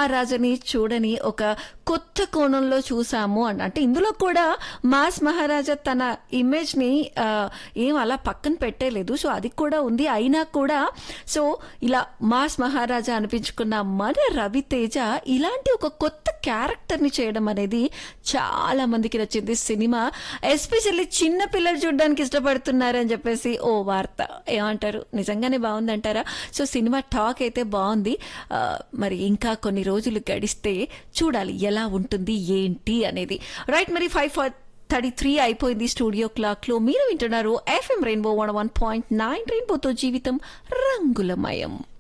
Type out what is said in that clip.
మహారాజని చూడని ఒక కొత్త కోణంలో చూసాము అని అంటే ఇందులో కూడా మాస్ మహారాజా తన ఇమేజ్ ని ఆ, ఏం అలా పక్కన పెట్టలేదు సో అది కూడా ఉంది అయినా కూడా సో ఇలా మాస్ మహారాజా అనిపించుకున్న మన రవితేజ ఇలాంటి ఒక కొత్త క్యారెక్టర్ ని చేయడం అనేది చాలా మందికి నచ్చింది సినిమా ఎస్పెషల్లీ చిన్న పిల్లలు చూడడానికి ఇష్టపడుతున్నారని చెప్పేసి ఓ వార్త ఏమంటారు నిజంగానే బాగుందంటారా సో సినిమా టాక్ అయితే బాగుంది ఆ, మరి ఇంకా కొన్ని రోజులు గడిస్తే చూడాలి ఎలా ఉంటుంది ఏంటి అనేది రైట్ మరి ఫైవ్ థర్టీ త్రీ అయిపోయింది స్టూడియో క్లాక్ లో మీరు వింటున్నారు FM rainbow one one point nine రెయిన్బోతో జీవితం రంగులమయం